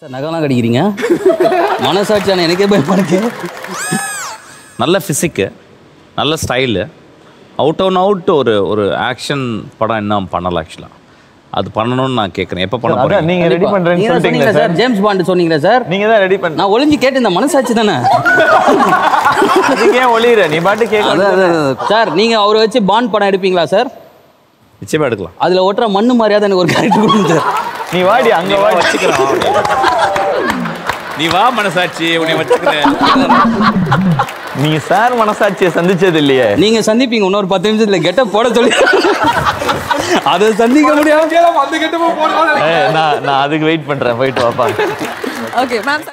Sir நகைலாம் கடிக்கிறீங்க மனசாட்சியான எனக்கே பயமா இருக்கு நல்ல ஃபிசிக்கு நல்ல ஸ்டைலு அவுட் அவுட் அவுட் ஒரு ஒரு ஆக்ஷன் படம் இன்னும் பண்ணல ஆக்சுவலாக அது பண்ணணும்னு நான் கேட்குறேன் எப்போ பண்ண அதான் போறீங்க நீங்க ரெடி பண்றேன்னு நீங்க தான் சொல்லிட்டீங்களா சொன்னீங்களே சார் சார் ஜேம்ஸ் பாண்ட் சொன்னீங்களே சார் நீங்க தான் ரெடி பண்ண நான் ஒளிஞ்சு கேட்டு இந்த மனசாட்சி தானே அதுக்கு ஏன் ஒளியிற நீ பாட்டு கேட்க அதான், அதான், அதான். சார் நீங்க அவரை வச்சு பாண்ட் படம் எடுப்பீங்களா சார் நிச்சயமாக எடுக்கலாம் அதுல ஒட்டுற மண்ணு மாதிரியாவது எனக்கு ஒரு கேரக்டர் கொடுங்க சார் நீ வாடி அங்க வாடி வச்சுக்கிறோம் நீ வா மனசாட்சி உன்னை வச்சுக்கிறேன் நீ சார் மனசாட்சியை சந்திச்சது இல்லையே நீங்க சந்திப்பீங்க இன்னொரு பத்து நிமிஷத்துல கெட்டப் போட சொல்லி அதை சந்திக்க முடியாது ஏய், நான் நான் அதுக்கு வெயிட் பண்றேன் போயிட்டு வாப்பா ஓகே மேம்